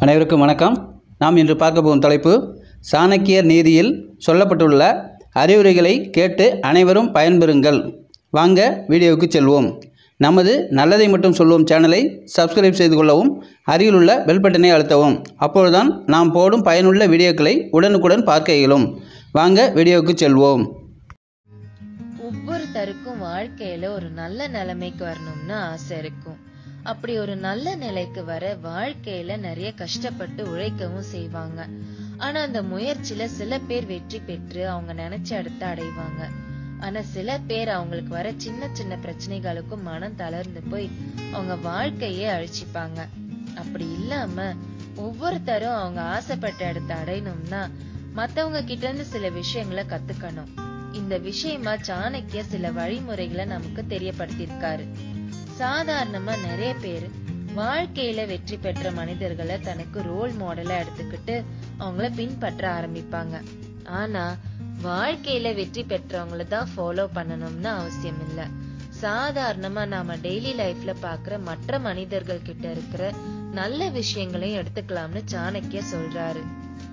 அனைவருக்கும் வணக்கம் நாம் இன்று பார்க்க போகும் தலைப்பு சாணக்கியர் நீதியில் சொல்லப்பட்டுள்ள அறிவுரைகளை கேட்டு அனைவரும் பயன்பெறுங்கள் வாங்க வீடியோவுக்கு செல்வோம் நமது நல்லதை மட்டும் சொல்வோம் சேனலை சப்ஸ்கிரைப் செய்து கொள்ளவும் அருகில் உள்ள பெல் பட்டனை அழுத்தவும் அப்பொழுதுதான் நாம் போடும் பயனுள்ள வீடியோக்களை உடனுக்குடன் பார்க்க இயலும் வாங்க வீடியோவுக்கு செல்வோம் ஒவ்வொருத்தருக்கும் வாழ்க்கையில ஒரு நல்ல நிலைமைக்கு வரணும்னு ஆசை இருக்கும் அப்படி ஒரு நல்ல நிலைக்கு வர வாழ்க்கையில நிறைய கஷ்டப்பட்டு உழைக்கவும் செய்வாங்க ஆனா அந்த முயற்சியில சில பேர் வெற்றி பெற்று அவங்க நினைச்ச இடத்த அடைவாங்க ஆனா சில பேர் அவங்களுக்கு வர சின்ன சின்ன பிரச்சனைகளுக்கும் மனம் தளர்ந்து போய் அவங்க வாழ்க்கையே அழிச்சுப்பாங்க அப்படி இல்லாம ஒவ்வொருத்தரும் அவங்க ஆசைப்பட்ட இடத்த அடையணும்னா மத்தவங்க கிட்ட இருந்து சில விஷயங்களை கத்துக்கணும் இந்த விஷயமா சாணக்கிய சில வழிமுறைகளை நமக்கு தெரியப்படுத்தியிருக்காரு சாதாரணமா நிறைய பேர் வாழ்க்கையில வெற்றி பெற்ற மனிதர்களை தனக்கு ரோல் மாடலா எடுத்துக்கிட்டு அவங்கள பின்பற்ற ஆரம்பிப்பாங்க ஆனா வாழ்க்கையில வெற்றி பெற்றவங்கள தான் ஃபாலோ பண்ணணும்னு அவசியம் இல்ல சாதாரணமா நாம டெய்லி லைஃப்ல பாக்குற மற்ற மனிதர்கள் கிட்ட இருக்கிற நல்ல விஷயங்களையும் எடுத்துக்கலாம்னு சாணக்கிய சொல்றாரு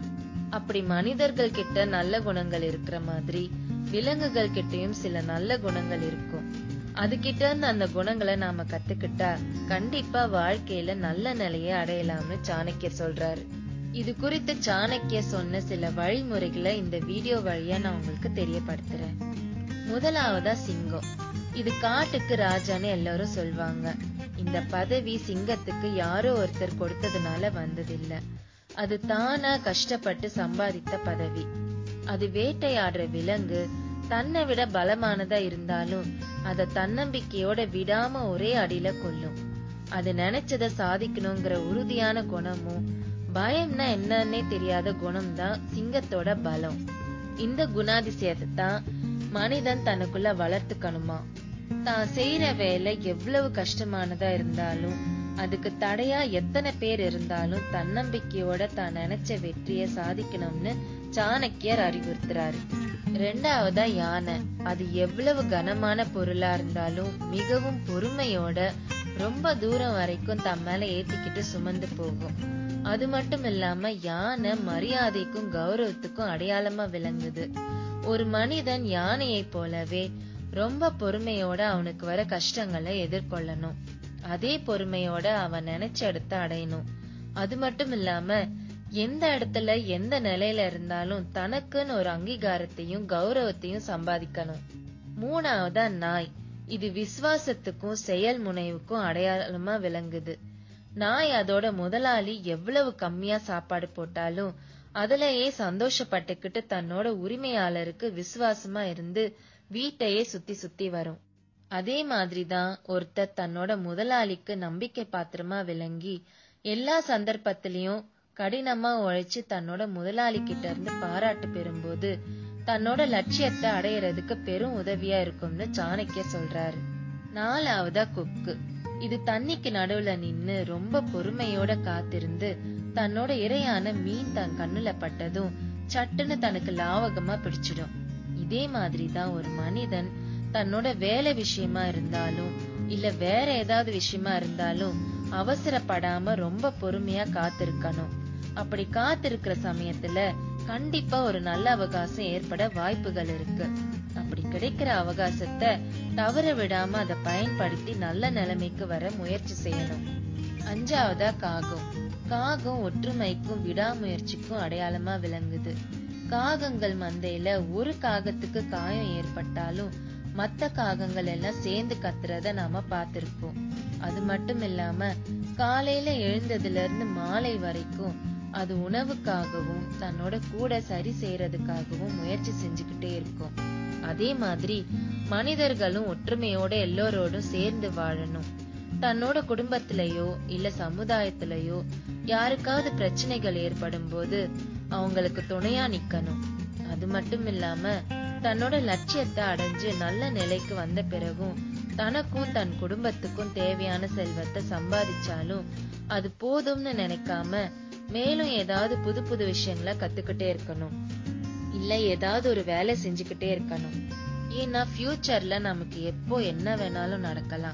அப்படி மனிதர்கள் கிட்ட நல்ல குணங்கள் இருக்கிற மாதிரி விலங்குகள் கிட்டயும் சில நல்ல குணங்கள் இருக்கும் அது கிட்ட இருந்து அந்த குணங்களை நாம கத்துக்கிட்டா கண்டிப்பா வாழ்க்கையில நல்ல நிலையை அடையலாம்னு சாணக்கியர் சொல்றாரு இது குறித்து சாணக்கிய சொன்ன சில வழிமுறைகளை இந்த வீடியோ வழியா நான் உங்களுக்கு தெரியப்படுத்துறேன் முதலாவதா சிங்கம் இது காட்டுக்கு ராஜான்னு எல்லாரும் சொல்வாங்க இந்த பதவி சிங்கத்துக்கு யாரோ ஒருத்தர் கொடுத்ததுனால வந்ததில்ல அது தானா கஷ்டப்பட்டு சம்பாதித்த பதவி அது வேட்டையாடுற விலங்கு தன்னை விட பலமானதா இருந்தாலும் அத தன்னம்பிக்கையோட விடாம ஒரே அடியில கொல்லும் அது நினைச்சத சாதிக்கணுங்கிற உறுதியான குணமும் பயம்னா என்னன்னே தெரியாத குணம் தான் சிங்கத்தோட பலம் இந்த குணாதிசயத்தை தான் மனிதன் தனக்குள்ள வளர்த்துக்கணுமா தான் செய்யற வேலை எவ்வளவு கஷ்டமானதா இருந்தாலும் அதுக்கு தடையா எத்தனை பேர் இருந்தாலும் தன்னம்பிக்கையோட தான் நினைச்ச வெற்றியை சாதிக்கணும்னு சாணக்கியர் அறிவுறுத்துறாரு ரெண்டாவதா யானை அது எவ்வளவு கனமான பொருளா இருந்தாலும் மிகவும் பொறுமையோட ரொம்ப தூரம் வரைக்கும் தம் மேல ஏத்திக்கிட்டு சுமந்து போகும் அது மட்டும் இல்லாம யானை மரியாதைக்கும் கௌரவத்துக்கும் அடையாளமா விளங்குது ஒரு மனிதன் யானையை போலவே ரொம்ப பொறுமையோட அவனுக்கு வர கஷ்டங்களை எதிர்கொள்ளணும் அதே பொறுமையோட அவன் நினைச்ச இடத்த அடையணும் அது மட்டும் இல்லாம எந்த இடத்துல எந்த நிலையில இருந்தாலும் தனக்குன்னு ஒரு அங்கீகாரத்தையும் கௌரவத்தையும் சம்பாதிக்கணும் மூணாவதா நாய் இது விசுவாசத்துக்கும் செயல் முனைவுக்கும் அடையாளமா விளங்குது நாய் அதோட முதலாளி எவ்வளவு கம்மியா சாப்பாடு போட்டாலும் அதுலயே சந்தோஷப்பட்டுக்கிட்டு தன்னோட உரிமையாளருக்கு விசுவாசமா இருந்து வீட்டையே சுத்தி சுத்தி வரும் அதே மாதிரிதான் ஒருத்தர் தன்னோட முதலாளிக்கு நம்பிக்கை பாத்திரமா விளங்கி எல்லா சந்தர்ப்பத்திலையும் கடினமா உழைச்சு தன்னோட முதலாளி கிட்ட இருந்து பாராட்டு பெறும்போது தன்னோட லட்சியத்தை அடையறதுக்கு பெரும் உதவியா இருக்கும்னு சாணக்கிய சொல்றாரு நாலாவதா கொக்கு இது தண்ணிக்கு நடுவுல நின்னு ரொம்ப பொறுமையோட காத்திருந்து தன்னோட இரையான மீன் தன் கண்ணுல பட்டதும் சட்டுன்னு தனக்கு லாவகமா பிடிச்சிடும் இதே மாதிரிதான் ஒரு மனிதன் தன்னோட வேலை விஷயமா இருந்தாலும் இல்ல வேற ஏதாவது விஷயமா இருந்தாலும் அவசரப்படாம ரொம்ப பொறுமையா காத்திருக்கணும் அப்படி காத்திருக்கிற சமயத்துல கண்டிப்பா ஒரு நல்ல அவகாசம் ஏற்பட வாய்ப்புகள் இருக்கு அப்படி கிடைக்கிற அவகாசத்தை தவற விடாம அதை பயன்படுத்தி நல்ல நிலைமைக்கு வர முயற்சி செய்யணும் அஞ்சாவதா காகம் காகம் ஒற்றுமைக்கும் விடாமுயற்சிக்கும் அடையாளமா விளங்குது காகங்கள் மந்தையில ஒரு காகத்துக்கு காயம் ஏற்பட்டாலும் மத்த காகங்கள் எல்லாம் சேர்ந்து கத்துறத நாம பார்த்திருப்போம் அது மட்டும் இல்லாம காலையில எழுந்ததுல இருந்து மாலை வரைக்கும் அது உணவுக்காகவும் தன்னோட கூட சரி செய்யறதுக்காகவும் முயற்சி செஞ்சுக்கிட்டே இருக்கும் அதே மாதிரி மனிதர்களும் ஒற்றுமையோட எல்லோரோடும் சேர்ந்து வாழணும் தன்னோட குடும்பத்திலயோ இல்ல சமுதாயத்திலயோ யாருக்காவது பிரச்சனைகள் ஏற்படும் போது அவங்களுக்கு துணையா நிக்கணும் அது மட்டும் இல்லாம தன்னோட லட்சியத்தை அடைஞ்சு நல்ல நிலைக்கு வந்த பிறகும் தனக்கும் தன் குடும்பத்துக்கும் தேவையான செல்வத்தை சம்பாதிச்சாலும் அது போதும்னு நினைக்காம மேலும் ஏதாவது புது புது விஷயங்களை கத்துக்கிட்டே இருக்கணும் இல்ல ஏதாவது ஒரு வேலை செஞ்சுக்கிட்டே இருக்கணும் ஏன்னா ஃபியூச்சர்ல நமக்கு எப்போ என்ன வேணாலும் நடக்கலாம்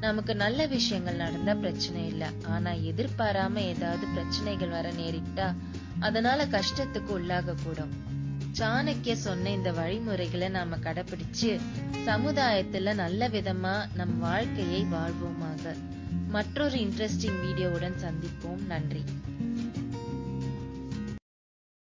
நமக்கு நல்ல விஷயங்கள் நடந்தா பிரச்சனை இல்ல ஆனா எதிர்பாராம ஏதாவது பிரச்சனைகள் வர நேரிட்டா அதனால கஷ்டத்துக்கு உள்ளாக கூடும் சாணக்கிய சொன்ன இந்த வழிமுறைகளை நாம கடைபிடிச்சு சமுதாயத்துல நல்ல விதமா நம் வாழ்க்கையை வாழ்வோமாக மற்றொரு இன்ட்ரெஸ்டிங் வீடியோவுடன் சந்திப்போம் நன்றி